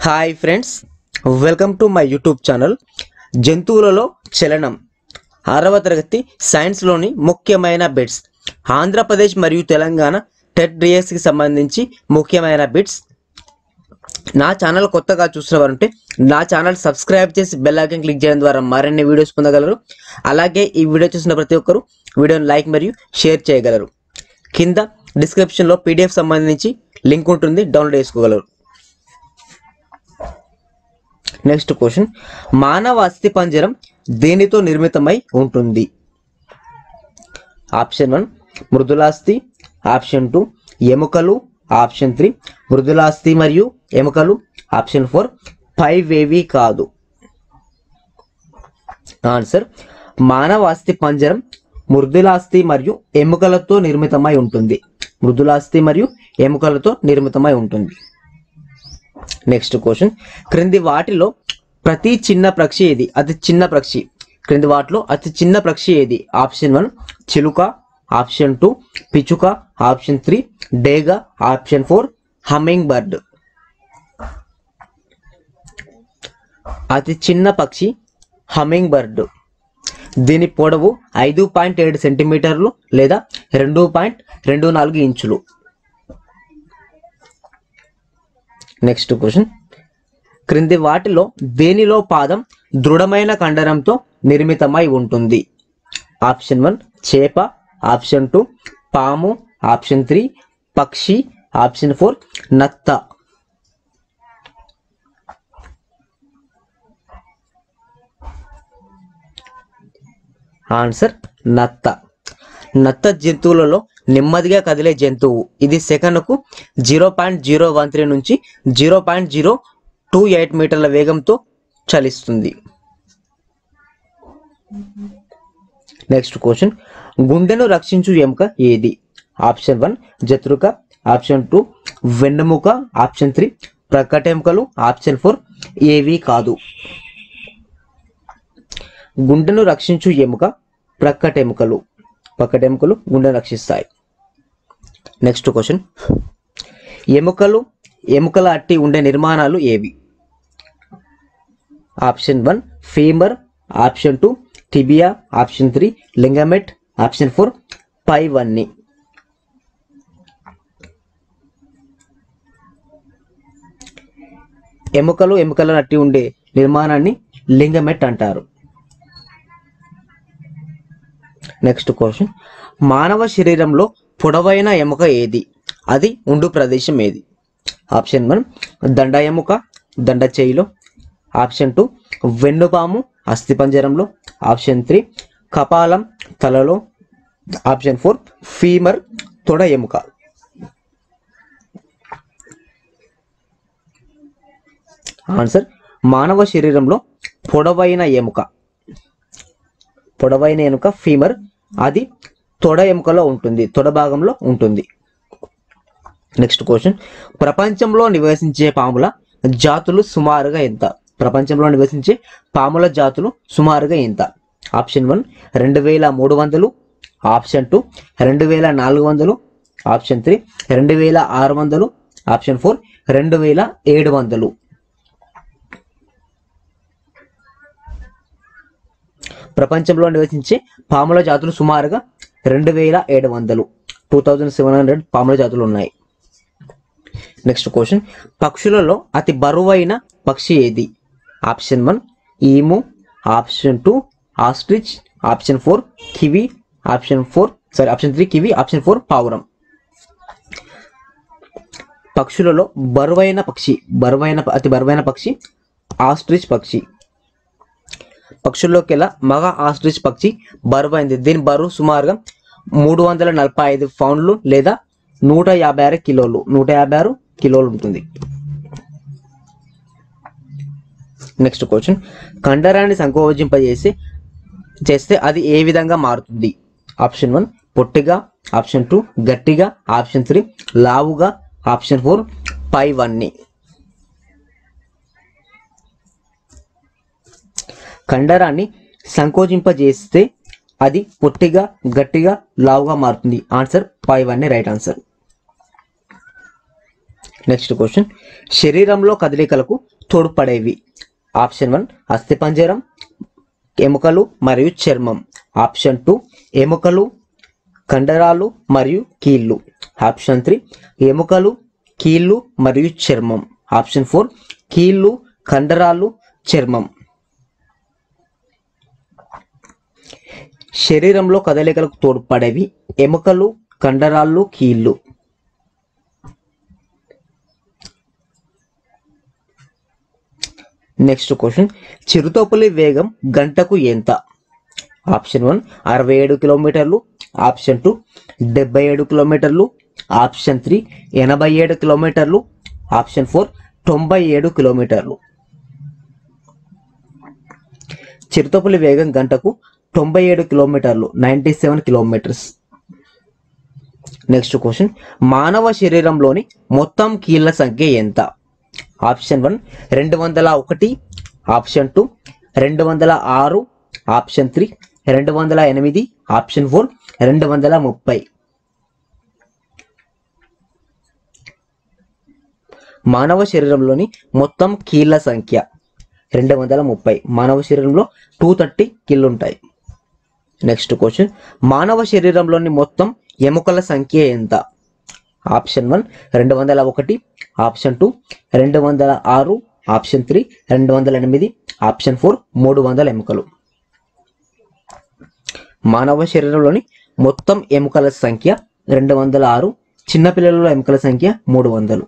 hi friends welcome to my YouTube channel జంతువులలో చలనం ఆరవ తరగతి సైన్స్లోని ముఖ్యమైన బిట్స్ ఆంధ్రప్రదేశ్ మరియు తెలంగాణ టెట్ డిఎస్కి సంబంధించి ముఖ్యమైన బిట్స్ నా ఛానల్ కొత్తగా చూసినవారంటే నా ఛానల్ సబ్స్క్రైబ్ చేసి బెల్ ఐకాన్ క్లిక్ చేయడం ద్వారా మరిన్ని వీడియోస్ పొందగలరు అలాగే ఈ వీడియో చూసిన ప్రతి ఒక్కరు వీడియోని లైక్ మరియు షేర్ చేయగలరు కింద డిస్క్రిప్షన్లో పీడిఎఫ్ సంబంధించి లింక్ ఉంటుంది డౌన్లోడ్ చేసుకోగలరు నెక్స్ట్ క్వశ్చన్ మానవ అస్థి పంజరం దేనితో నిర్మితమై ఉంటుంది ఆప్షన్ వన్ మృదులాస్థి ఆప్షన్ టూ ఎముకలు ఆప్షన్ త్రీ మృదులాస్థి మరియు ఎముకలు ఆప్షన్ ఫోర్ ఫైవ్ ఏవి కాదు ఆన్సర్ మానవ అస్థి పంజరం మృదులాస్థి మరియు ఎముకలతో నిర్మితమై ఉంటుంది మృదులాస్థి మరియు ఎముకలతో నిర్మితమై ఉంటుంది నెక్స్ట్ క్వశ్చన్ క్రింది వాటిలో ప్రతి చిన్న పక్షి ఏది అతి చిన్న పక్షి క్రింది వాటిలో అతి చిన్న పక్షి ఏది ఆప్షన్ వన్ చిలుక ఆప్షన్ టూ పిచుక ఆప్షన్ త్రీ డేగ ఆప్షన్ ఫోర్ హమ్మింగ్ బర్డ్ అతి చిన్న పక్షి హమ్మింగ్ బర్డ్ దీని పొడవు ఐదు పాయింట్ ఏడు సెంటీమీటర్లు లేదా రెండు పాయింట్ రెండు నాలుగు ఇంచులు నెక్స్ట్ క్వశ్చన్ క్రింది వాటిలో దేనిలో పాదం దృఢమైన కండరంతో నిర్మితమై ఉంటుంది ఆప్షన్ వన్ చేప ఆప్షన్ టూ పాము ఆప్షన్ త్రీ పక్షి ఆప్షన్ ఫోర్ నత్త ఆన్సర్ నత్త నత్త జంతువులలో నెమ్మదిగా కదిలే జంతువు ఇది సెకనుకు zero point zero one three నుంచి zero point zero two eight మీటర్ల వేగంతో చలిస్తుంది నెక్స్ట్ క్వశ్చన్ గుండెను రక్షించు ఎముక ఏది ఆప్షన్ వన్ జత్రుక ఆప్షన్ టూ వెన్నెముక ఆప్షన్ త్రీ ప్రకటెముకలు ఆప్షన్ ఫోర్ ఏవి కాదు గుండెను రక్షించు ఎముక ప్రక్కటెముకలు ప్రక్కటెముకలు గుండెను రక్షిస్తాయి నెక్స్ట్ క్వశ్చన్ ఎముకలు ఎముకల అట్టి ఉండే నిర్మాణాలు ఏవి option one femur option two tibia option three ligament option four పైవన్నీ ఎముకలు ఎముకల అట్టి ఉండే నిర్మాణాన్ని లింగమెట్ అంటారు నెక్స్ట్ క్వశ్చన్ మానవ శరీరంలో పొడవైన ఎముక ఏది అది ఉండు ప్రదేశం ఏది ఆప్షన్ వన్ దండ ఎముక దండ చేయిలో ఆప్షన్ టూ వెన్నుపాము అస్థిపంజరంలో ఆప్షన్ త్రీ కపాలం తలలో ఆప్షన్ ఫోర్ ఫీమర్ తొడ ఎముక ఆన్సర్ మానవ శరీరంలో పొడవైన ఎముక పొడవైన ఎముక ఫీమర్ అది తొడ ఎముకలో ఉంటుంది తొడ భాగంలో ఉంటుంది నెక్స్ట్ క్వశ్చన్ ప్రపంచంలో నివసించే పాముల జాతులు సుమారుగా ఎంత ప్రపంచంలో నివసించే పాముల జాతులు సుమారుగా ఎంత ఆప్షన్ వన్ రెండు వేల మూడు వందలు ఆప్షన్ టూ రెండు వేల నాలుగు వందలు ఆప్షన్ త్రీ రెండు వేల ఆరు వందలు ఆప్షన్ ఫోర్ రెండు వేల ఏడు వందలు ప్రపంచంలో నివసించే పాముల జాతులు సుమారుగా రెండు వేల ఏడు వందలు టూ థౌజండ్ సెవెన్ హండ్రెడ్ పాముల జాతులు ఉన్నాయి నెక్స్ట్ క్వశ్చన్ పక్షులలో అతి బరువైన పక్షి ఏది option one emu option two ostrich option four kiwi option four sorry option three kiwi option four పావురం పక్షులలో బరువైన పక్షి బరువైన అతి బరువైన పక్షి ఆస్ట్రిచ్ పక్షి పక్షుల్లోకెల్లా మగ ఆస్ట్రిచ్ పక్షి బరువైంది దీని బరువు సుమారుగా మూడు వందల నలభై ఐదు పౌండ్లు లేదా నూట యాభై ఆరు కిలోలు నూట యాభై ఆరు కిలోలు ఉంటుంది నెక్స్ట్ క్వశ్చన్ కండరాన్ని సంకోచింపజేసి చేస్తే అది ఏ విధంగా మారుతుంది ఆప్షన్ వన్ పొట్టిగా ఆప్షన్ టూ గట్టిగా ఆప్షన్ త్రీ లావుగా ఆప్షన్ ఫోర్ పైవన్నీ కండరాన్ని సంకోచింపజేస్తే అది పొట్టిగా గట్టిగా లావుగా మారుతుంది ఆన్సర్ పైవన్నీ రైట్ ఆన్సర్ నెక్స్ట్ క్వశ్చన్ శరీరంలో కదలికలకు తోడ్పడేవి ఆప్షన్ వన్ అస్థిపంజరం ఎముకలు మరియు చర్మం ఆప్షన్ టూ ఎముకలు కండరాలు మరియు కీళ్ళు ఆప్షన్ త్రీ ఎముకలు కీళ్ళు మరియు చర్మం ఆప్షన్ ఫోర్ కీళ్ళు కండరాలు చర్మం శరీరంలో కదలికలకు తోడ్పడేవి ఎముకలు కండరాలు కీళ్ళు నెక్స్ట్ క్వశ్చన్ చిరుతపులి వేగం గంటకు ఎంత ఆప్షన్ వన్ అరవై ఏడు కిలోమీటర్లు ఆప్షన్ టూ డెబ్బై ఏడు కిలోమీటర్లు ఆప్షన్ త్రీ ఎనభై ఏడు కిలోమీటర్లు ఆప్షన్ ఫోర్ తొంభై ఏడు కిలోమీటర్లు చిరుతపులి వేగం గంటకు తొంభై ఏడు కిలోమీటర్లు ninety seven kilometres next question మానవ శరీరంలోని మొత్తం కీళ్ళ సంఖ్య ఎంత ఆప్షన్ వన్ రెండు వందల ఒకటి ఆప్షన్ టూ రెండు వందల ఆరు ఆప్షన్ త్రీ రెండు వందల ఎనిమిది ఆప్షన్ ఫోర్ రెండు వందల ముప్పై మానవ శరీరంలోని మొత్తం కీళ్ళ సంఖ్య రెండు వందల ముప్పై మానవ శరీరంలో టూ థర్టీ కీళ్ళు ఉంటాయి నెక్స్ట్ క్వశ్చన్ మానవ శరీరంలోని మొత్తం ఎముకల సంఖ్య ఎంత ఆప్షన్ వన్ రెండు వందల ఒకటి ఆప్షన్ టూ రెండు వందల ఆరు ఆప్షన్ త్రీ రెండు వందల ఎనిమిది ఆప్షన్ ఫోర్ మూడు వందల ఎముకలు మానవ శరీరంలోని మొత్తం ఎముకల సంఖ్య రెండు వందల ఆరు చిన్నపిల్లల ఎముకల సంఖ్య మూడు వందలు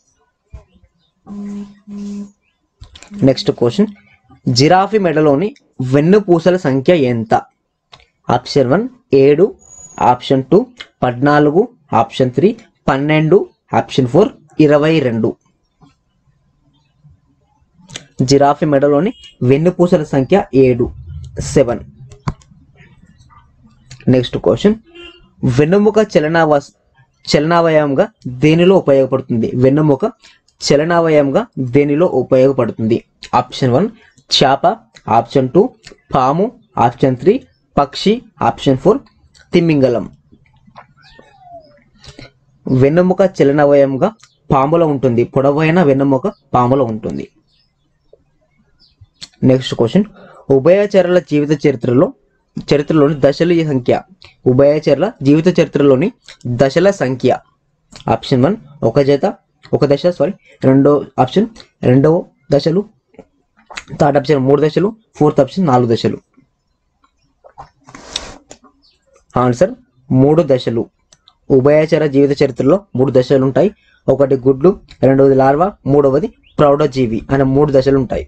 నెక్స్ట్ క్వశ్చన్ జిరాఫీ మెడలోని వెన్నుపూసల సంఖ్య ఎంత ఆప్షన్ వన్ ఏడు ఆప్షన్ టూ పద్నాలుగు ఆప్షన్ త్రీ పన్నెండు ఆప్షన్ ఫోర్ ఇరవై రెండు జిరాఫీ మెడలోని వెన్నుపూసల సంఖ్య ఏడు సెవెన్ నెక్స్ట్ క్వశ్చన్ వెన్నుముక చలనావ చలనావయంగా దేనిలో ఉపయోగపడుతుంది వెన్నుముక చలనావయంగా దేనిలో ఉపయోగపడుతుంది ఆప్షన్ వన్ చేప ఆప్షన్ టూ పాము ఆప్షన్ త్రీ పక్షి ఆప్షన్ ఫోర్ తిమ్మింగలం వెన్నెముక చలనవయంగా పాములో ఉంటుంది పొడవైన వెన్నెముక పాములో ఉంటుంది నెక్స్ట్ క్వశ్చన్ ఉభయచరుల జీవిత చరిత్రలో చరిత్రలోని దశల సంఖ్య ఉభయచరుల జీవిత చరిత్రలోని దశల సంఖ్య ఆప్షన్ వన్ ఒక జత ఒక దశ సారీ రెండో ఆప్షన్ రెండవ దశలు థర్డ్ ఆప్షన్ మూడు దశలు ఫోర్త్ ఆప్షన్ నాలుగు దశలు ఆన్సర్ మూడు దశలు ఉభయచర జీవిత చరిత్రలో మూడు దశలు ఉంటాయి ఒకటి గుడ్లు రెండవది లార్వా మూడవది ప్రౌఢజీవి అనే మూడు దశలు ఉంటాయి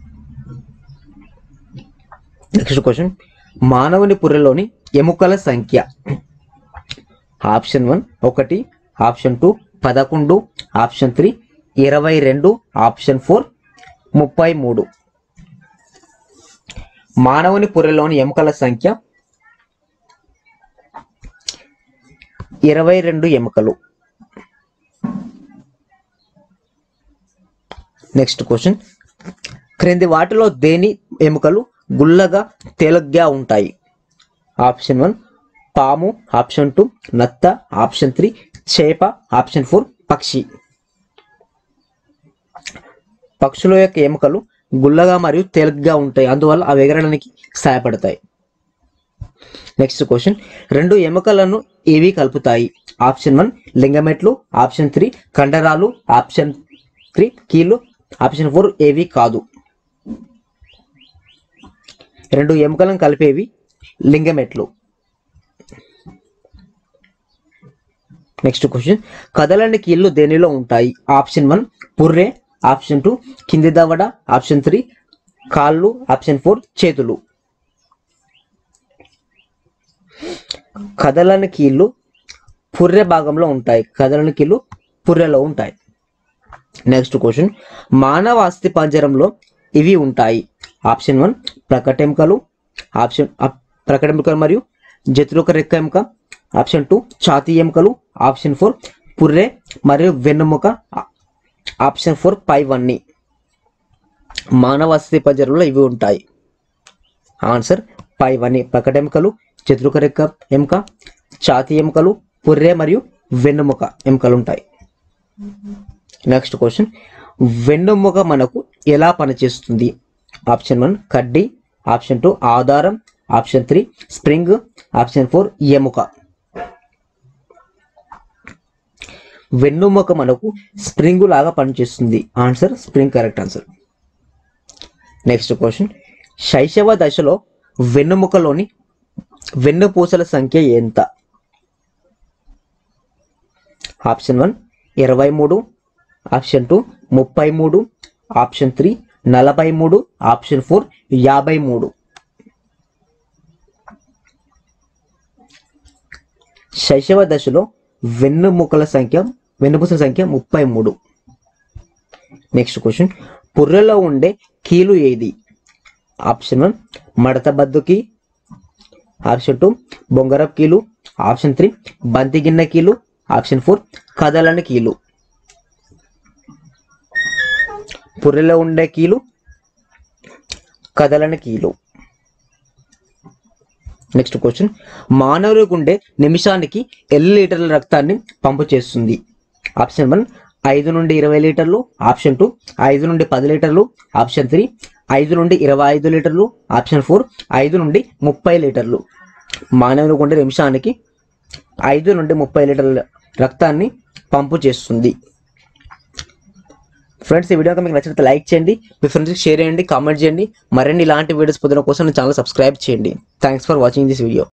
నెక్స్ట్ క్వశ్చన్ మానవుని పుర్రెలోని ఎముకల సంఖ్య ఆప్షన్ వన్ ఒకటి ఆప్షన్ టూ పదకొండు ఆప్షన్ త్రీ ఇరవై రెండు ఆప్షన్ ఫోర్ ముప్పై మూడు మానవుని పుర్రెలోని ఎముకల సంఖ్య ఇరవై రెండు ఎముకలు నెక్స్ట్ క్వశ్చన్ క్రింది వాటిలో దేని ఎముకలు గుల్లగా తేలిగ్గా ఉంటాయి ఆప్షన్ వన్ పాము ఆప్షన్ టూ నత్త ఆప్షన్ త్రీ చేప ఆప్షన్ ఫోర్ పక్షి పక్షుల యొక్క ఎముకలు గుల్లగా మరియు తేలిగ్గా ఉంటాయి అందువల్ల అవి ఎగరడానికి సహాయపడతాయి నెక్స్ట్ క్వశ్చన్ రెండు ఎముకలను ఏవి కలుపుతాయి ఆప్షన్ వన్ లింగమెట్లు ఆప్షన్ త్రీ కండరాలు ఆప్షన్ త్రీ కీళ్ళు ఆప్షన్ ఫోర్ ఏవి కాదు రెండు ఎముకలను కలిపేవి లింగమెట్లు నెక్స్ట్ క్వశ్చన్ కదలని కీళ్ళు దేనిలో ఉంటాయి ఆప్షన్ వన్ పుర్రె ఆప్షన్ టూ కింది దవడ ఆప్షన్ త్రీ కాళ్ళు ఆప్షన్ ఫోర్ చేతులు కదలని కీళ్ళు పుర్రె భాగంలో ఉంటాయి కదలని కీళ్ళు పుర్రెలో ఉంటాయి నెక్స్ట్ క్వశ్చన్ మానవ అస్థి పంజరంలో ఇవి ఉంటాయి ఆప్షన్ వన్ ప్రకటెంకలు ఆప్షన్ అప్- ప్రకటెంకలు మరియు జతులుక రెక్క ఎముక ఆప్షన్ టూ ఛాతీ ఎముకలు ఆప్షన్ ఫోర్ పుర్రె మరియు వెన్నుముక ఆ- ఆప్షన్ ఫోర్ పైవన్నీ మానవ అస్థి పంజరంలో ఇవి ఉంటాయి ఆన్సర్ పైవన్నీ ప్రకటెంకలు చతురుక రెక్క ఎముక ఛాతీ ఎముకలు పుర్రె మరియు వెన్నుముక ఎముకలు ఉంటాయి నెక్స్ట్ క్వశ్చన్ వెన్నుముక మనకు ఎలా పనిచేస్తుంది ఆప్షన్ వన్ కడ్డీ ఆప్షన్ టూ ఆధారం option three spring option four ఎముక వెన్నుముక మనకు స్ప్రింగ్ లాగా పనిచేస్తుంది answer spring correct answer next question శైశవ దశలో వెన్నుముకలోని వెన్నుపూసల సంఖ్య ఎంత ఆప్షన్ వన్ ఇరవై మూడు ఆప్షన్ టూ ముప్పై మూడు ఆప్షన్ త్రీ నలభై మూడు ఆప్షన్ ఫోర్ యాభై మూడు శైశవ దశలో వెన్నుముకల సంఖ్య వెన్నుపూసల సంఖ్య ముప్పై మూడు నెక్స్ట్ క్వశ్చన్ పుర్రెలో ఉండే కీలు ఏది ఆప్షన్ వన్ మడత బద్దుకి ఆప్షన్ టూ బొంగరపు కీలు ఆప్షన్ త్రీ బంతి గిన్నె కీలు ఆప్షన్ ఫోర్ కదలని కీలు పుర్రెలో ఉండే కీలు కదలని కీలు నెక్స్ట్ క్వశ్చన్ మానవుడికి ఉండే నిమిషానికి ఎన్ని లీటర్ల రక్తాన్ని పంపు చేస్తుంది ఆప్షన్ వన్ ఐదు నుండి ఇరవై లీటర్లు ఆప్షన్ టూ ఐదు నుండి పది లీటర్లు ఆప్షన్ త్రీ ఐదు నుండి ఇరవై ఐదు లీటర్లు ఆప్షన్ ఫోర్ ఐదు నుండి ముప్పై లీటర్లు మానవుడికి ఉండే నిమిషానికి ఐదు నుండి ముప్పై లీటర్ల రక్తాన్ని పంపు చేస్తుంది ఫ్రెండ్స్ ఈ వీడియో కనుక మీకు నచ్చితే లైక్ చేయండి మీ ఫ్రెండ్స్కి షేర్ చేయండి కామెంట్ చేయండి మరిన్ని ఇలాంటి వీడియోస్ పొందడం కోసం ఛానల్ సబ్స్క్రైబ్ చేయండి thanks for watching this video